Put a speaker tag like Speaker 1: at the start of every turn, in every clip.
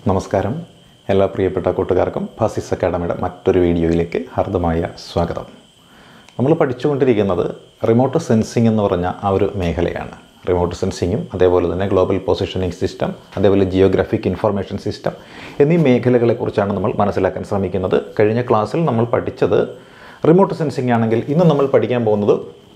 Speaker 1: നമസ്കാരം എല്ലാ പ്രിയപ്പെട്ട കൂട്ടുകാർക്കും ഫാസിസ് അക്കാഡമിയുടെ മറ്റൊരു വീഡിയോയിലേക്ക് ഹാർദമായ സ്വാഗതം നമ്മൾ പഠിച്ചുകൊണ്ടിരിക്കുന്നത് റിമോട്ട് സെൻസിങ് എന്ന് പറഞ്ഞ ആ ഒരു മേഖലയാണ് റിമോട്ട് സെൻസിങ്ങും അതേപോലെ തന്നെ ഗ്ലോബൽ പൊസിഷനിങ് സിസ്റ്റം അതേപോലെ ജിയോഗ്രാഫിക് ഇൻഫർമേഷൻ സിസ്റ്റം എന്നീ മേഖലകളെക്കുറിച്ചാണ് നമ്മൾ മനസ്സിലാക്കാൻ ശ്രമിക്കുന്നത് കഴിഞ്ഞ ക്ലാസ്സിൽ നമ്മൾ പഠിച്ചത് റിമോട്ട് സെൻസിങ് ആണെങ്കിൽ ഇന്ന് നമ്മൾ പഠിക്കാൻ പോകുന്നത്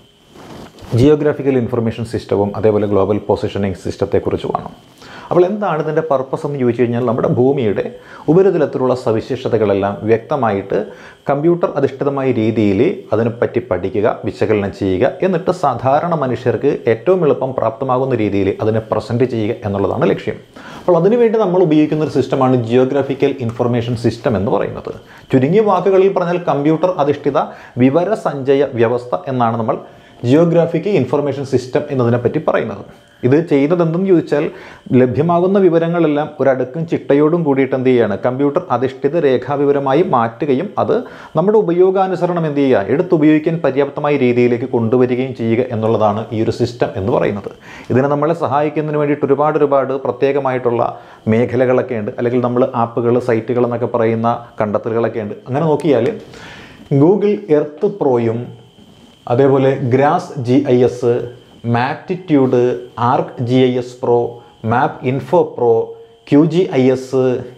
Speaker 1: ജിയോഗ്രാഫിക്കൽ ഇൻഫർമേഷൻ സിസ്റ്റവും അതേപോലെ ഗ്ലോബൽ പൊസിഷനിങ് സിസ്റ്റത്തെക്കുറിച്ചുമാണ് അപ്പോൾ എന്താണ് ഇതിൻ്റെ പർപ്പസ് എന്ന് ചോദിച്ചു കഴിഞ്ഞാൽ നമ്മുടെ ഭൂമിയുടെ ഉപരിതലത്തിലുള്ള സവിശേഷതകളെല്ലാം വ്യക്തമായിട്ട് കമ്പ്യൂട്ടർ അധിഷ്ഠിതമായ രീതിയിൽ അതിനെപ്പറ്റി പഠിക്കുക വിശകലനം ചെയ്യുക എന്നിട്ട് സാധാരണ മനുഷ്യർക്ക് ഏറ്റവും എളുപ്പം പ്രാപ്തമാകുന്ന രീതിയിൽ അതിനെ പ്രസൻറ്റ് ചെയ്യുക എന്നുള്ളതാണ് ലക്ഷ്യം അപ്പോൾ അതിനുവേണ്ടി നമ്മൾ ഉപയോഗിക്കുന്ന ഒരു സിസ്റ്റമാണ് ജിയോഗ്രാഫിക്കൽ ഇൻഫർമേഷൻ സിസ്റ്റം എന്ന് പറയുന്നത് ചുരുങ്ങിയ വാക്കുകളിൽ പറഞ്ഞാൽ കമ്പ്യൂട്ടർ അധിഷ്ഠിത വിവരസഞ്ചയ വ്യവസ്ഥ എന്നാണ് നമ്മൾ ജിയോഗ്രാഫിക് ഇൻഫർമേഷൻ സിസ്റ്റം എന്നതിനെപ്പറ്റി പറയുന്നത് ഇത് ചെയ്യുന്നത് എന്തെന്ന് ചോദിച്ചാൽ ലഭ്യമാകുന്ന വിവരങ്ങളെല്ലാം ഒരടുക്കും ചിട്ടയോടും കൂടിയിട്ട് എന്ത് ചെയ്യുകയാണ് കമ്പ്യൂട്ടർ അധിഷ്ഠിത രേഖാവിവരമായി മാറ്റുകയും അത് നമ്മുടെ ഉപയോഗാനുസരണം എന്ത് ചെയ്യുക എടുത്തുപയോഗിക്കാൻ പര്യാപ്തമായ രീതിയിലേക്ക് കൊണ്ടുവരികയും ചെയ്യുക എന്നുള്ളതാണ് ഈ ഒരു സിസ്റ്റം എന്ന് പറയുന്നത് ഇതിനെ നമ്മളെ സഹായിക്കുന്നതിന് വേണ്ടിയിട്ട് ഒരുപാട് ഒരുപാട് പ്രത്യേകമായിട്ടുള്ള മേഖലകളൊക്കെ ഉണ്ട് അല്ലെങ്കിൽ നമ്മൾ ആപ്പുകൾ സൈറ്റുകൾ എന്നൊക്കെ പറയുന്ന കണ്ടെത്തലുകളൊക്കെ ഉണ്ട് അങ്ങനെ നോക്കിയാൽ ഗൂഗിൾ എർത്ത് പ്രോയും അതേപോലെ GRASS G I S Maptitude Arc G I S Pro MapInfo Pro Q G I S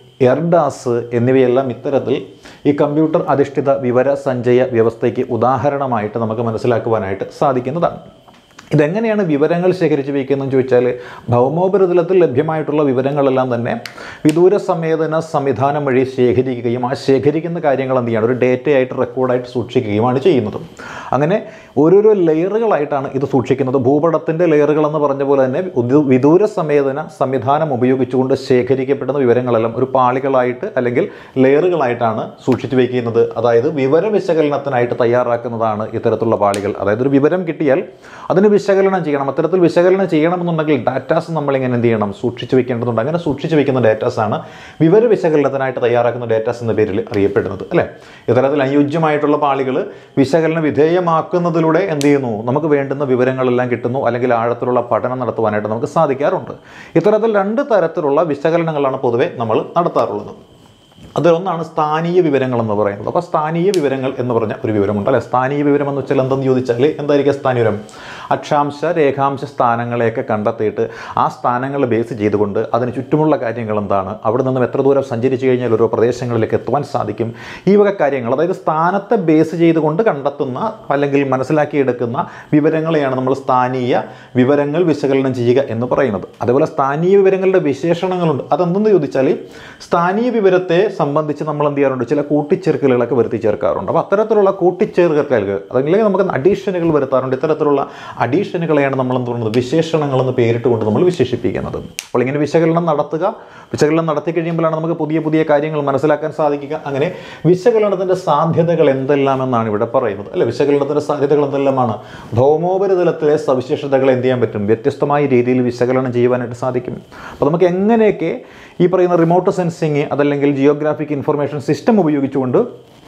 Speaker 1: ERDAS എന്നിവയെല്ലാം ഇത്തരത്തിൽ ഈ കമ്പ്യൂട്ടർ അധിഷ്ഠിത വിവര സഞ്ചയ വ്യവസ്ഥയ്ക്ക് ഉദാഹരണമായിട്ട് നമുക്ക് മനസ്സിലാക്കുവാനായിട്ട് സാധിക്കുന്നതാണ് ഇതെങ്ങനെയാണ് വിവരങ്ങൾ ശേഖരിച്ച് വയ്ക്കുന്നതെന്ന് ചോദിച്ചാൽ ഭൗമോപരിതലത്തിൽ ലഭ്യമായിട്ടുള്ള വിവരങ്ങളെല്ലാം തന്നെ വിദൂര സംവേദന സംവിധാനം വഴി ശേഖരിക്കുകയും ആ ശേഖരിക്കുന്ന കാര്യങ്ങൾ എന്ത് ചെയ്യണം ഒരു ഡേറ്റയായിട്ട് റെക്കോർഡായിട്ട് സൂക്ഷിക്കുകയുമാണ് ചെയ്യുന്നത് അങ്ങനെ ഓരോരോ ലെയറുകളായിട്ടാണ് ഇത് സൂക്ഷിക്കുന്നത് ഭൂപടത്തിൻ്റെ ലെയറുകൾ എന്ന് പറഞ്ഞ പോലെ തന്നെ ഉദു- വിദൂര സംവേദന സംവിധാനം ഉപയോഗിച്ചുകൊണ്ട് ശേഖരിക്കപ്പെടുന്ന വിവരങ്ങളെല്ലാം ഒരു പാളികളായിട്ട് അല്ലെങ്കിൽ ലെയറുകളായിട്ടാണ് സൂക്ഷിച്ചു വയ്ക്കുന്നത് അതായത് വിവര വിശകലനത്തിനായിട്ട് തയ്യാറാക്കുന്നതാണ് ഇത്തരത്തിലുള്ള പാളികൾ അതായത് ഒരു വിവരം കിട്ടിയാൽ അതിന് വിശകലനം ചെയ്യണം അത്തരത്തിൽ വിശകലനം ചെയ്യണമെന്നുണ്ടെങ്കിൽ ഡാറ്റാസ് നമ്മളിങ്ങനെ എന്ത് ചെയ്യണം സൂക്ഷിച്ചു വെക്കേണ്ടതുണ്ട് അങ്ങനെ സൂക്ഷിച്ചു വെക്കുന്ന ഡാറ്റാസ് ആണ് വിവര വിശകലനത്തിനായിട്ട് തയ്യാറാക്കുന്ന ഡാറ്റാസ് എന്ന പേരിൽ അറിയപ്പെടുന്നത് അല്ലേ ഇത്തരത്തിൽ അനുയോജ്യമായിട്ടുള്ള പാളികൾ വിശകലന വിധേയമാക്കുന്നതിലൂടെ എന്ത് ചെയ്യുന്നു നമുക്ക് വേണ്ടുന്ന വിവരങ്ങളെല്ലാം കിട്ടുന്നു അല്ലെങ്കിൽ ആഴത്തിലുള്ള പഠനം നടത്തുവാനായിട്ട് നമുക്ക് സാധിക്കാറുണ്ട് ഇത്തരത്തിൽ രണ്ട് തരത്തിലുള്ള വിശകലനങ്ങളാണ് പൊതുവെ നമ്മൾ നടത്താറുള്ളത് അതിലൊന്നാണ് സ്ഥാനീയ വിവരങ്ങൾ എന്ന് പറയുന്നത് അപ്പോൾ സ്ഥാനീയ വിവരങ്ങൾ എന്ന് പറഞ്ഞ ഒരു വിവരമുണ്ട് അല്ലെ സ്ഥാനീയ വിവരം എന്ന് വെച്ചാൽ എന്തെന്ന് ചോദിച്ചാൽ എന്തായിരിക്കും സ്ഥാനീയ വിവരം അക്ഷാംശ രേഖാംശ സ്ഥാനങ്ങളെയൊക്കെ കണ്ടെത്തിയിട്ട് ആ സ്ഥാനങ്ങൾ ബേസ് ചെയ്തുകൊണ്ട് അതിന് ചുറ്റുമുള്ള കാര്യങ്ങൾ എന്താണ് അവിടെ നിന്നും എത്ര ദൂരം സഞ്ചരിച്ചു കഴിഞ്ഞാൽ ഓരോ പ്രദേശങ്ങളിലേക്ക് എത്തുവാൻ സാധിക്കും ഈ വക കാര്യങ്ങൾ അതായത് സ്ഥാനത്തെ ബേസ് ചെയ്തുകൊണ്ട് കണ്ടെത്തുന്ന അല്ലെങ്കിൽ മനസ്സിലാക്കിയെടുക്കുന്ന വിവരങ്ങളെയാണ് നമ്മൾ സ്ഥാനീയ വിവരങ്ങൾ വിശകലനം ചെയ്യുക എന്ന് പറയുന്നത് അതേപോലെ സ്ഥാനീയ വിവരങ്ങളുടെ വിശേഷണങ്ങളുണ്ട് അതെന്തെന്ന് ചോദിച്ചാൽ സ്ഥാനീയ വിവരത്തെ സംബന്ധിച്ച് നമ്മൾ എന്ത് ചെയ്യാറുണ്ട് ചില കൂട്ടിച്ചേർക്കലുകളൊക്കെ വരുത്തി ചേർക്കാറുണ്ട് അപ്പോൾ അത്തരത്തിലുള്ള കൂട്ടിച്ചേർക്കലുകൾ അതല്ലെങ്കിൽ നമുക്ക് അഡീഷനുകൾ വരുത്താറുണ്ട് ഇത്തരത്തിലുള്ള അഡീഷനുകളെയാണ് നമ്മൾ എന്ത് പറയുന്നത് വിശേഷണങ്ങൾ എന്ന് പേരിട്ട് കൊണ്ട് നമ്മൾ വിശേഷിപ്പിക്കുന്നത് അപ്പോൾ ഇങ്ങനെ വിശകലനം നടത്തുക വിശകലനം നടത്തി കഴിയുമ്പോഴാണ് നമുക്ക് പുതിയ പുതിയ കാര്യങ്ങൾ മനസ്സിലാക്കാൻ സാധിക്കുക അങ്ങനെ വിശകലനത്തിൻ്റെ സാധ്യതകൾ എന്തെല്ലാമെന്നാണ് ഇവിടെ പറയുന്നത് അല്ലെ വിശകലനത്തിൻ്റെ സാധ്യതകൾ എന്തെല്ലാമാണ് ഭൗമോപരിതലത്തിലെ സവിശേഷതകൾ എന്ത് ചെയ്യാൻ പറ്റും വ്യത്യസ്തമായ രീതിയിൽ വിശകലനം ചെയ്യുവാനായിട്ട് സാധിക്കും അപ്പോൾ നമുക്ക് എങ്ങനെയൊക്കെ ഈ പറയുന്ന റിമോട്ട് സെൻസിങ് അതല്ലെങ്കിൽ ജിയോഗ്രാഫിക് ഇൻഫർമേഷൻ സിസ്റ്റം ഉപയോഗിച്ചുകൊണ്ട്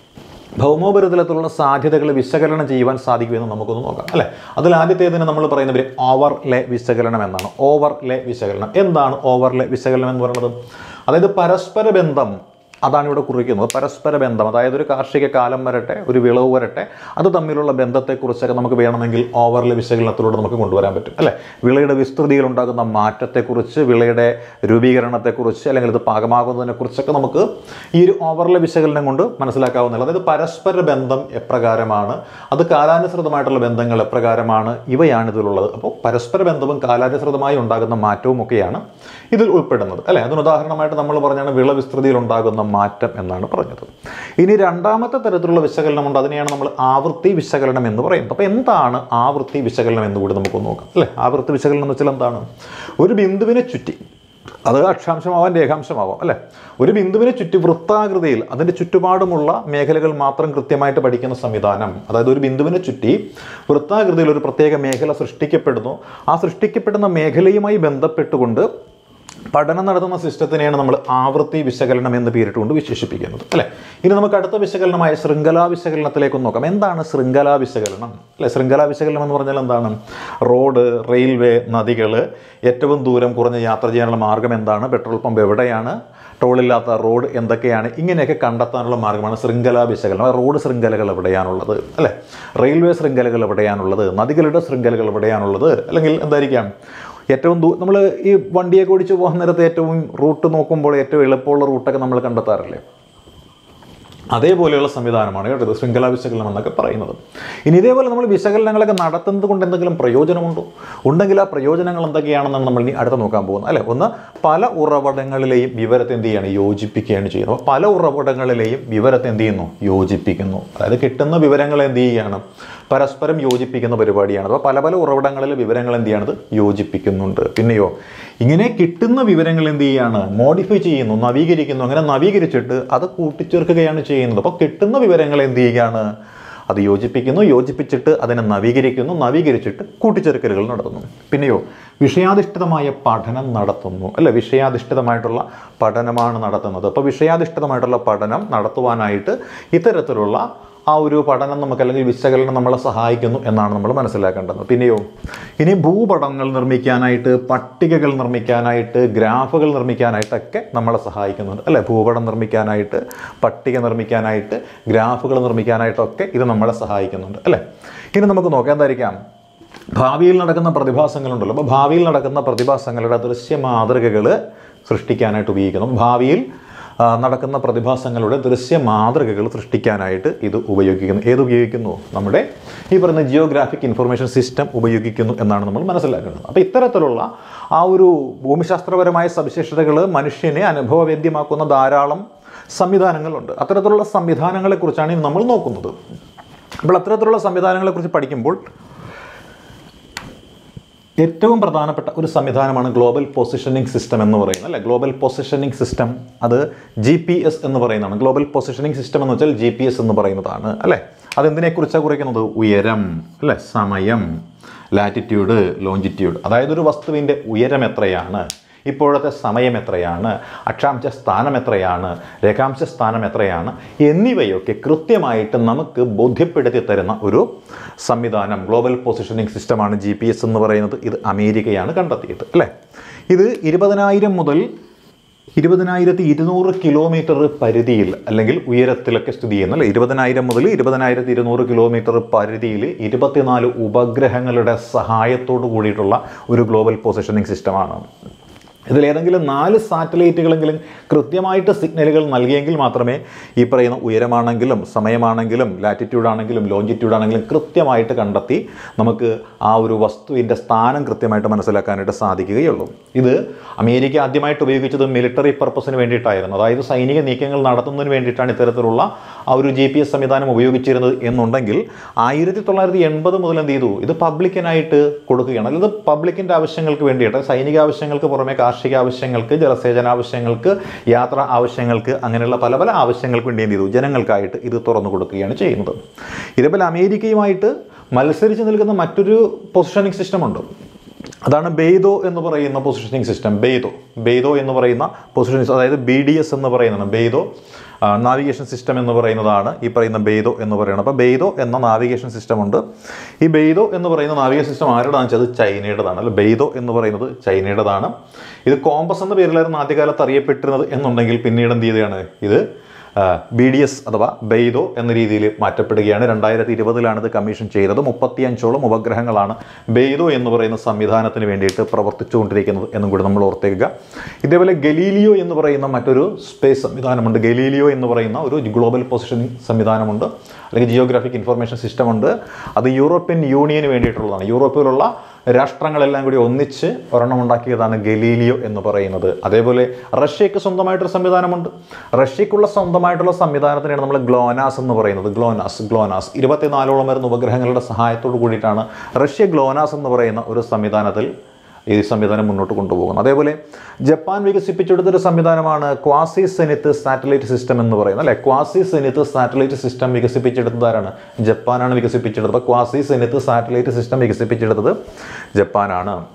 Speaker 1: ഭൗമോപരിതലത്തിലുള്ള സാധ്യതകൾ വിശകലനം ചെയ്യുവാൻ സാധിക്കുമെന്ന് നമുക്കൊന്ന് നോക്കാം അല്ലേ അതിൽ ആദ്യത്തേതിന് നമ്മൾ പറയുന്നത് ഓവർലേ വിശകലനം എന്നാണ് ഓവർലേ വിശകലനം എന്താണ് ഓവർലേ വിശകലനം എന്ന് പറയുന്നത് അതായത് പരസ്പര ബന്ധം അതാണ് ഇവിടെ കുറിക്കുന്നത് പരസ്പര ബന്ധം അതായത് ഒരു കാർഷിക കാലം വരട്ടെ ഒരു വിളവ് വരട്ടെ അത് തമ്മിലുള്ള ബന്ധത്തെക്കുറിച്ചൊക്കെ നമുക്ക് വേണമെങ്കിൽ ഓവർലേ വിശകലനത്തിലൂടെ നമുക്ക് കൊണ്ടുവരാൻ പറ്റും അല്ലേ വിളയുടെ വിസ്തൃതിയിൽ ഉണ്ടാകുന്ന മാറ്റത്തെക്കുറിച്ച് വിളയുടെ രൂപീകരണത്തെക്കുറിച്ച് അല്ലെങ്കിൽ ഇത് പാകമാകുന്നതിനെക്കുറിച്ചൊക്കെ നമുക്ക് ഈ ഒരു ഓവർലേ വിശകലനം കൊണ്ട് മനസ്സിലാക്കാവുന്നതാണ് അതായത് പരസ്പര ബന്ധം എപ്രകാരമാണ് അത് കാലാനുസൃതമായിട്ടുള്ള ബന്ധങ്ങൾ എപ്രകാരമാണ് ഇവയാണ് ഇതിലുള്ളത് അപ്പോൾ പരസ്പര ബന്ധവും കാലാനുസൃതമായി ഉണ്ടാകുന്ന മാറ്റവും ഒക്കെയാണ് ഇതിൽ ഉൾപ്പെടുന്നത് അല്ലേ അതിന് ഉദാഹരണമായിട്ട് നമ്മൾ പറഞ്ഞാണ് വിള വിസ്തൃതിയിൽ ഉണ്ടാകുന്ന മാറ്റം എന്നാണ് പറഞ്ഞത് ഇനി രണ്ടാമത്തെ തരത്തിലുള്ള വിശകലനമുണ്ട് അതിനെയാണ് നമ്മൾ ആവൃത്തി വിശകലനം എന്ന് പറയുന്നത് അപ്പോൾ എന്താണ് ആവൃത്തി വിശകലനം എന്ന് കൂടി നമുക്ക് നോക്കാം അല്ലേ ആവൃത്തി വിശകലനം എന്ന് വെച്ചാൽ എന്താണ് ഒരു ബിന്ദുവിനെ ചുറ്റി അത് അക്ഷാംശമാവാം രേഖാംശമാവാം അല്ലേ ഒരു ബിന്ദുവിനെ ചുറ്റി വൃത്താകൃതിയിൽ അതിൻ്റെ ചുറ്റുപാടുമുള്ള മേഖലകൾ മാത്രം കൃത്യമായിട്ട് പഠിക്കുന്ന സംവിധാനം അതായത് ഒരു ബിന്ദുവിനെ ചുറ്റി വൃത്താകൃതിയിൽ ഒരു പ്രത്യേക മേഖല സൃഷ്ടിക്കപ്പെടുന്നു ആ സൃഷ്ടിക്കപ്പെടുന്ന മേഖലയുമായി ബന്ധപ്പെട്ടുകൊണ്ട് പഠനം നടത്തുന്ന സിസ്റ്റത്തിനെയാണ് നമ്മൾ ആവൃത്തി വിശകലനം എന്ന് പേരിട്ടുകൊണ്ട് വിശേഷിപ്പിക്കുന്നത് അല്ലേ ഇനി നമുക്ക് അടുത്ത വിശകലനമായ ശൃംഖലാ വിശകലനത്തിലേക്ക് നോക്കാം എന്താണ് ശൃംഖലാ വിശകലനം അല്ലെ ശൃംഖലാ വിശകലനം എന്ന് പറഞ്ഞാൽ എന്താണ് റോഡ് റെയിൽവേ നദികൾ ഏറ്റവും ദൂരം കുറഞ്ഞ യാത്ര ചെയ്യാനുള്ള മാർഗം എന്താണ് പെട്രോൾ പമ്പ് എവിടെയാണ് ടോളില്ലാത്ത റോഡ് എന്തൊക്കെയാണ് ഇങ്ങനെയൊക്കെ കണ്ടെത്താനുള്ള മാർഗ്ഗമാണ് ശൃംഖലാ വിശകലനം റോഡ് ശൃംഖലകൾ എവിടെയാണുള്ളത് അല്ലേ റെയിൽവേ ശൃംഖലകൾ എവിടെയാണുള്ളത് നദികളുടെ ശൃംഖലകൾ എവിടെയാണുള്ളത് അല്ലെങ്കിൽ എന്തായിരിക്കാം ഏറ്റവും ദൂ നമ്മൾ ഈ വണ്ടിയൊക്കെ ഓടിച്ച് പോകാൻ നേരത്ത് ഏറ്റവും റൂട്ട് നോക്കുമ്പോൾ ഏറ്റവും എളുപ്പമുള്ള റൂട്ടൊക്കെ നമ്മൾ കണ്ടെത്താറില്ലേ അതേപോലെയുള്ള സംവിധാനമാണ് കേട്ടോ ഇത് ശൃംഖലാ വിശകലനം എന്നൊക്കെ പറയുന്നത് ഇനി ഇതേപോലെ നമ്മൾ വിശകലനങ്ങളൊക്കെ നടത്തുന്നത് കൊണ്ട് എന്തെങ്കിലും പ്രയോജനമുണ്ടോ ഉണ്ടെങ്കിൽ ആ പ്രയോജനങ്ങൾ എന്തൊക്കെയാണെന്നാണ് നമ്മൾ ഇനി അടുത്ത് നോക്കാൻ പോകുന്നത് അല്ലേ ഒന്ന് പല ഉറവിടങ്ങളിലെയും വിവരത്തെ എന്ത് ചെയ്യാണ് യോജിപ്പിക്കുകയാണ് ചെയ്യുന്നത് അപ്പോൾ പല ഉറവിടങ്ങളിലെയും വിവരത്തെ എന്ത് ചെയ്യുന്നു യോജിപ്പിക്കുന്നു അതായത് കിട്ടുന്ന വിവരങ്ങൾ എന്ത് ചെയ്യുകയാണ് പരസ്പരം യോജിപ്പിക്കുന്ന പരിപാടിയാണ് അപ്പോൾ പല പല ഉറവിടങ്ങളിലെ വിവരങ്ങൾ എന്ത് ചെയ്യണത് യോജിപ്പിക്കുന്നുണ്ട് പിന്നെയോ ഇങ്ങനെ കിട്ടുന്ന വിവരങ്ങൾ എന്ത് ചെയ്യാണ് മോഡിഫൈ ചെയ്യുന്നു നവീകരിക്കുന്നു അങ്ങനെ നവീകരിച്ചിട്ട് അത് കൂട്ടിച്ചേർക്കുകയാണ് ചെയ്യുന്നത് അപ്പോൾ കിട്ടുന്ന വിവരങ്ങൾ എന്ത് ചെയ്യുകയാണ് അത് യോജിപ്പിക്കുന്നു യോജിപ്പിച്ചിട്ട് അതിനെ നവീകരിക്കുന്നു നവീകരിച്ചിട്ട് കൂട്ടിച്ചേർക്കലുകൾ നടത്തുന്നു പിന്നെയോ വിഷയാധിഷ്ഠിതമായ പഠനം നടത്തുന്നു അല്ല വിഷയാധിഷ്ഠിതമായിട്ടുള്ള പഠനമാണ് നടത്തുന്നത് അപ്പോൾ വിഷയാധിഷ്ഠിതമായിട്ടുള്ള പഠനം നടത്തുവാനായിട്ട് ഇത്തരത്തിലുള്ള ആ ഒരു പഠനം നമുക്ക് അല്ലെങ്കിൽ വിശകലനം നമ്മളെ സഹായിക്കുന്നു എന്നാണ് നമ്മൾ മനസ്സിലാക്കേണ്ടത് പിന്നെയോ ഇനി ഭൂപടങ്ങൾ നിർമ്മിക്കാനായിട്ട് പട്ടികകൾ നിർമ്മിക്കാനായിട്ട് ഗ്രാഫുകൾ നിർമ്മിക്കാനായിട്ടൊക്കെ നമ്മളെ സഹായിക്കുന്നുണ്ട് അല്ലേ ഭൂപടം നിർമ്മിക്കാനായിട്ട് പട്ടിക നിർമ്മിക്കാനായിട്ട് ഗ്രാഫുകൾ നിർമ്മിക്കാനായിട്ടൊക്കെ ഇത് നമ്മളെ സഹായിക്കുന്നുണ്ട് അല്ലേ ഇനി നമുക്ക് നോക്കാം എന്തായിരിക്കാം ഭാവിയിൽ നടക്കുന്ന പ്രതിഭാസങ്ങളുണ്ടല്ലോ അപ്പോൾ ഭാവിയിൽ നടക്കുന്ന പ്രതിഭാസങ്ങളുടെ ദൃശ്യ മാതൃകകൾ സൃഷ്ടിക്കാനായിട്ട് ഉപയോഗിക്കുന്നു ഭാവിയിൽ ആ, നടക്കുന്ന പ്രതിഭാസങ്ങളുടെ ദൃശ്യ മാതൃകകൾ സൃഷ്ടിക്കാനായിട്ട് ഇത് ഉപയോഗിക്കുന്നു ഏത് ഉപയോഗിക്കുന്നു നമ്മുടെ ഈ പറയുന്ന ജിയോഗ്രാഫിക് ഇൻഫർമേഷൻ സിസ്റ്റം ഉപയോഗിക്കുന്നു എന്നാണ് നമ്മൾ മനസ്സിലാക്കുന്നത് അപ്പോൾ ഇത്തരത്തിലുള്ള ആ ഒരു ഭൂമിശാസ്ത്രപരമായ സവിശേഷതകൾ മനുഷ്യനെ അനുഭവവേദ്യമാക്കുന്ന ധാരാളം സംവിധാനങ്ങളുണ്ട് അത്തരത്തിലുള്ള സംവിധാനങ്ങളെക്കുറിച്ചാണ് ഇന്ന് നമ്മൾ നോക്കുന്നത് അപ്പോൾ അത്തരത്തിലുള്ള സംവിധാനങ്ങളെക്കുറിച്ച് പഠിക്കുമ്പോൾ ഏറ്റവും പ്രധാനപ്പെട്ട ഒരു സംവിധാനമാണ് ഗ്ലോബൽ പൊസിഷനിങ് സിസ്റ്റം എന്ന് പറയുന്നത് അല്ലേ ഗ്ലോബൽ പൊസിഷനിങ് സിസ്റ്റം അത് ജി പി എസ് എന്ന് പറയുന്നതാണ് ഗ്ലോബൽ പൊസിഷനിങ് സിസ്റ്റം എന്ന് വെച്ചാൽ ജി പി എസ് എന്ന് പറയുന്നതാണ് അല്ലേ അതെന്തിനെക്കുറിച്ചാണ് കുറിക്കുന്നത് ഉയരം അല്ലേ സമയം ലാറ്റിറ്റ്യൂഡ് ലോഞ്ചിറ്റ്യൂഡ് അതായത് ഒരു വസ്തുവിൻ്റെ ഉയരം എത്രയാണ് ഇപ്പോഴത്തെ സമയം എത്രയാണ് അക്ഷാംശ സ്ഥാനം എത്രയാണ് രേഖാംശ സ്ഥാനം എത്രയാണ് എന്നിവയൊക്കെ കൃത്യമായിട്ട് നമുക്ക് ബോധ്യപ്പെടുത്തി തരുന്ന ഒരു സംവിധാനം ഗ്ലോബൽ പൊസിഷനിങ് സിസ്റ്റമാണ് ജി പി എസ് എന്ന് പറയുന്നത് ഇത് അമേരിക്കയാണ് കണ്ടെത്തിയത് അല്ലേ ഇത് ഇരുപതിനായിരം മുതൽ ഇരുപതിനായിരത്തി ഇരുന്നൂറ് കിലോമീറ്റർ പരിധിയിൽ അല്ലെങ്കിൽ ഉയരത്തിലൊക്കെ സ്ഥിതി ചെയ്യുന്ന അല്ലേ ഇരുപതിനായിരം മുതൽ ഇരുപതിനായിരത്തി ഇരുന്നൂറ് കിലോമീറ്റർ പരിധിയിൽ ഇരുപത്തിനാല് ഉപഗ്രഹങ്ങളുടെ സഹായത്തോടു കൂടിയിട്ടുള്ള ഒരു ഗ്ലോബൽ പൊസിഷനിങ് സിസ്റ്റമാണ് ഇതിലേതെങ്കിലും നാല് സാറ്റലൈറ്റുകളെങ്കിലും കൃത്യമായിട്ട് സിഗ്നലുകൾ നൽകിയെങ്കിൽ മാത്രമേ ഈ പറയുന്ന ഉയരമാണെങ്കിലും സമയമാണെങ്കിലും ലാറ്റിറ്റ്യൂഡ് ആണെങ്കിലും ലോഞ്ചിറ്റ്യൂഡ് ആണെങ്കിലും കൃത്യമായിട്ട് കണ്ടെത്തി നമുക്ക് ആ ഒരു വസ്തുവിൻ്റെ സ്ഥാനം കൃത്യമായിട്ട് മനസ്സിലാക്കാനായിട്ട് സാധിക്കുകയുള്ളൂ ഇത് അമേരിക്ക ആദ്യമായിട്ട് ഉപയോഗിച്ചത് മിലിറ്ററി പർപ്പസിന് വേണ്ടിയിട്ടായിരുന്നു അതായത് സൈനിക നീക്കങ്ങൾ നടത്തുന്നതിന് വേണ്ടിയിട്ടാണ് ഇത്തരത്തിലുള്ള ആ ഒരു ജി പി എസ് സംവിധാനം ഉപയോഗിച്ചിരുന്നത് എന്നുണ്ടെങ്കിൽ ആയിരത്തി തൊള്ളായിരത്തി എൺപത് മുതൽ എന്ത് ചെയ്തു ഇത് പബ്ലിക്കിനായിട്ട് കൊടുക്കുകയാണ് അതായത് പബ്ലിക്കിൻ്റെ ആവശ്യങ്ങൾക്ക് വേണ്ടിയിട്ട് സൈനിക ആവശ്യങ്ങൾക്ക് പുറമെ കാർഷിക ആവശ്യങ്ങൾക്ക് ജലസേചന ആവശ്യങ്ങൾക്ക് യാത്രാ ആവശ്യങ്ങൾക്ക് അങ്ങനെയുള്ള പല പല ആവശ്യങ്ങൾക്ക് വേണ്ടി എന്ത് ചെയ്തു ജനങ്ങൾക്കായിട്ട് ഇത് തുറന്നു കൊടുക്കുകയാണ് ചെയ്യുന്നത് ഇതേപോലെ അമേരിക്കയുമായിട്ട് മത്സരിച്ച് നിൽക്കുന്ന മറ്റൊരു പൊസിഷനിങ് സിസ്റ്റമുണ്ട് അതാണ് ബെയ്തോ എന്ന് പറയുന്ന പൊസിഷനിങ് സിസ്റ്റം ബെയ്തോ ബെയ്തോ എന്ന് പറയുന്ന പൊസിഷനിങ് അതായത് ബി ഡി എസ് എന്ന് പറയുന്നതാണ് ബെയ്തോ നാവിഗേഷൻ സിസ്റ്റം എന്ന് പറയുന്നതാണ് ഈ പറയുന്ന ബെയ്തോ എന്ന് പറയുന്നത് അപ്പോൾ ബെയ്തോ എന്ന നാവിഗേഷൻ സിസ്റ്റം ഉണ്ട് ഈ ബെയ്തോ എന്ന് പറയുന്ന നാവിഗേഷൻ സിസ്റ്റം ആരുടെയാണെന്ന് വെച്ചാൽ അത് ചൈനയുടേതാണ് അല്ല ബെയ്തോ എന്ന് പറയുന്നത് ചൈനയുടേതാണ് ഇത് കോമ്പസ് എന്ന പേരിലായിരുന്നു ആദ്യകാലത്ത് അറിയപ്പെട്ടിരുന്നത് എന്നുണ്ടെങ്കിൽ പിന്നീട് എന്ത് ചെയ്തതാണ് ഇത് ബി ഡി എസ് അഥവാ ബെയ്തോ എന്ന രീതിയിൽ മാറ്റപ്പെടുകയാണ് രണ്ടായിരത്തി ഇരുപതിലാണ് ഇത് കമ്മീഷൻ ചെയ്തത് മുപ്പത്തിയഞ്ചോളം ഉപഗ്രഹങ്ങളാണ് ബെയ്തോ എന്ന് പറയുന്ന സംവിധാനത്തിന് വേണ്ടിയിട്ട് പ്രവർത്തിച്ചുകൊണ്ടിരിക്കുന്നത് എന്നും കൂടി നമ്മൾ ഓർത്തേക്കുക ഇതേപോലെ ഗലീലിയോ എന്ന് പറയുന്ന മറ്റൊരു സ്പേസ് സംവിധാനമുണ്ട് ഗലീലിയോ എന്ന് പറയുന്ന ഒരു ഗ്ലോബൽ പൊസിഷനിങ് സംവിധാനമുണ്ട് അല്ലെങ്കിൽ ജിയോഗ്രാഫിക് ഇൻഫർമേഷൻ സിസ്റ്റം ഉണ്ട് അത് യൂറോപ്യൻ യൂണിയന് വേണ്ടിയിട്ടുള്ളതാണ് യൂറോപ്പിലുള്ള രാഷ്ട്രങ്ങളെല്ലാം കൂടി ഒന്നിച്ച് ഒരെണ്ണം ഉണ്ടാക്കിയതാണ് ഗലീലിയോ എന്ന് പറയുന്നത് അതേപോലെ റഷ്യക്ക് സ്വന്തമായിട്ടൊരു സംവിധാനമുണ്ട് റഷ്യക്കുള്ള സ്വന്തമായിട്ടുള്ള സംവിധാനത്തിനാണ് നമ്മൾ ഗ്ലോനാസ് എന്ന് പറയുന്നത് ഗ്ലോനാസ് ഗ്ലോനാസ് ഇരുപത്തിനാലോളം വരുന്ന ഉപഗ്രഹങ്ങളുടെ സഹായത്തോടു കൂടിയിട്ടാണ് റഷ്യ ഗ്ലോനാസ് എന്ന് പറയുന്ന ഒരു സംവിധാനത്തിൽ ഈ സംവിധാനം മുന്നോട്ട് കൊണ്ടുപോകുന്നത് അതേപോലെ ജപ്പാൻ വികസിപ്പിച്ചെടുത്തൊരു സംവിധാനമാണ് ക്വാസി സെനിത്ത് സാറ്റലൈറ്റ് സിസ്റ്റം എന്ന് പറയുന്നത് അല്ലെ ക്വാസി സെനിത്ത് സാറ്റലൈറ്റ് സിസ്റ്റം വികസിപ്പിച്ചെടുത്തത് ആരാണ് ജപ്പാനാണ് വികസിപ്പിച്ചെടുത്തത് അപ്പോൾ ക്വാസി സെനിത്ത് സാറ്റലൈറ്റ് സിസ്റ്റം വികസിപ്പിച്ചെടുത്തത് ജപ്പാനാണ്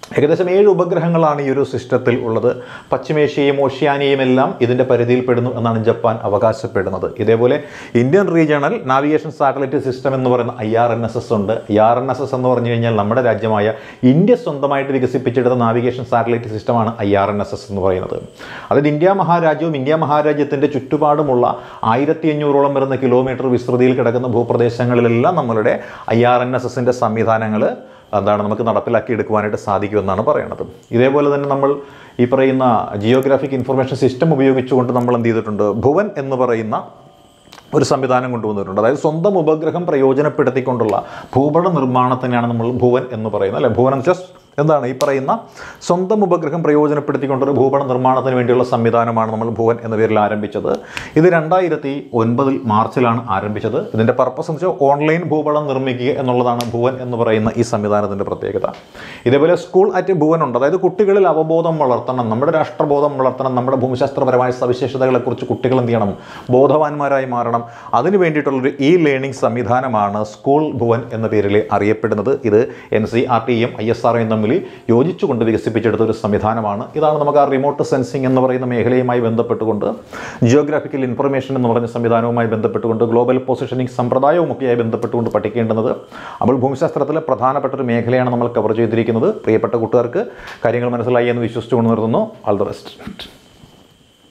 Speaker 1: ഏകദേശം ഏഴ് ഉപഗ്രഹങ്ങളാണ് ഈ ഒരു സിസ്റ്റത്തിൽ ഉള്ളത് പശ്ചിമേഷ്യയും ഓഷ്യാനിയയും എല്ലാം ഇതിൻ്റെ പരിധിയിൽപ്പെടുന്നു എന്നാണ് ജപ്പാൻ അവകാശപ്പെടുന്നത് ഇതേപോലെ Indian regional navigation satellite system എന്ന് പറയുന്ന I R N S S ഉണ്ട് I R N S S എന്ന് പറഞ്ഞു കഴിഞ്ഞാൽ നമ്മുടെ രാജ്യമായ ഇന്ത്യ സ്വന്തമായിട്ട് വികസിപ്പിച്ചെടുത്ത നാവിഗേഷൻ സാറ്റലൈറ്റ് സിസ്റ്റമാണ് I R N S S എന്ന് പറയുന്നത് അതായത് ഇന്ത്യ മഹാരാജ്യവും ഇന്ത്യ മഹാരാജ്യത്തിൻ്റെ ചുറ്റുപാടുമുള്ള ആയിരത്തി അഞ്ഞൂറോളം വരുന്ന കിലോമീറ്റർ വിസ്തൃതിയിൽ കിടക്കുന്ന ഭൂപ്രദേശങ്ങളിലെല്ലാം നമ്മളുടെ ഐ ആർ എൻ എസ് എസിൻ്റെ സംവിധാനങ്ങൾ എന്താണ് നമുക്ക് നടപ്പിലാക്കി എടുക്കുവാനായിട്ട് സാധിക്കുമെന്നാണ് പറയുന്നത് ഇതേപോലെ തന്നെ നമ്മൾ ഈ പറയുന്ന ജിയോഗ്രാഫിക് ഇൻഫർമേഷൻ സിസ്റ്റം ഉപയോഗിച്ചുകൊണ്ട് നമ്മൾ എന്ത് ചെയ്തിട്ടുണ്ട് ഭുവൻ എന്ന് പറയുന്ന ഒരു സംവിധാനം കൊണ്ടുവന്നിട്ടുണ്ട് അതായത് സ്വന്തം ഉപഗ്രഹം പ്രയോജനപ്പെടുത്തിക്കൊണ്ടുള്ള ഭൂപട നിർമ്മാണത്തിനെയാണ് നമ്മൾ ഭുവൻ എന്ന് പറയുന്നത് അല്ലെ ഭുവൻ എന്ന് വെച്ചാൽ എന്താണ് ഈ പറയുന്ന സ്വന്തം ഉപഗ്രഹം പ്രയോജനപ്പെടുത്തിക്കൊണ്ടൊരു ഭൂപട നിർമ്മാണത്തിന് വേണ്ടിയുള്ള സംവിധാനമാണ് നമ്മൾ ഭുവൻ എന്ന പേരിൽ ആരംഭിച്ചത് ഇത് രണ്ടായിരത്തി ഒൻപതിൽ മാർച്ചിലാണ് ആരംഭിച്ചത് ഇതിൻ്റെ പർപ്പസ് എന്ന് വെച്ചാൽ ഓൺലൈൻ ഭൂപടം നിർമ്മിക്കുക എന്നുള്ളതാണ് ഭുവൻ എന്ന് പറയുന്ന ഈ സംവിധാനത്തിൻ്റെ പ്രത്യേകത ഇതേപോലെ സ്കൂൾ അറ്റ് ഭുവൻ ഉണ്ട് അതായത് കുട്ടികളിൽ അവബോധം വളർത്തണം നമ്മുടെ രാഷ്ട്രബോധം വളർത്തണം നമ്മുടെ ഭൂമിശാസ്ത്രപരമായ സവിശേഷതകളെക്കുറിച്ച് കുട്ടികൾ എന്ത് ചെയ്യണം ബോധവാന്മാരായി മാറണം അതിന് വേണ്ടിയിട്ടുള്ളൊരു ഇ ലേണിംഗ് സംവിധാനമാണ് സ്കൂൾ ഭുവൻ എന്ന പേരിൽ അറിയപ്പെടുന്നത് ഇത് എൻ സി ആർ ടിയും ഐ എസ് ആർഒയും തമ്മിൽ യോജിച്ചുകൊണ്ട് വികസിപ്പിച്ചെടുത്ത ഒരു സംവിധാനമാണ് ഇതാണ് നമുക്ക് ആ റിമോട്ട് സെൻസിങ് എന്ന് പറയുന്ന മേഖലയുമായി ബന്ധപ്പെട്ടുകൊണ്ട് ജിയോഗ്രാഫിക്കൽ ഇൻഫർമേഷൻ എന്ന് പറഞ്ഞ സംവിധാനവുമായി ബന്ധപ്പെട്ടുകൊണ്ട് ഗ്ലോബൽ പൊസിഷനിങ് സമ്പ്രദായവുമൊക്കെയായി ബന്ധപ്പെട്ടുകൊണ്ട് പഠിക്കേണ്ടുന്നത് അപ്പോൾ ഭൂമിശാസ്ത്രത്തിലെ പ്രധാനപ്പെട്ട ഒരു മേഖലയാണ് നമ്മൾ കവർ ചെയ്തിരിക്കുന്നത് പ്രിയപ്പെട്ട കൂട്ടുകാർക്ക് കാര്യങ്ങൾ മനസ്സിലായി എന്ന് വിശ്വസിച്ചുകൊണ്ട് നിർത്തുന്നു ആൾ ദ ബെസ്റ്റ്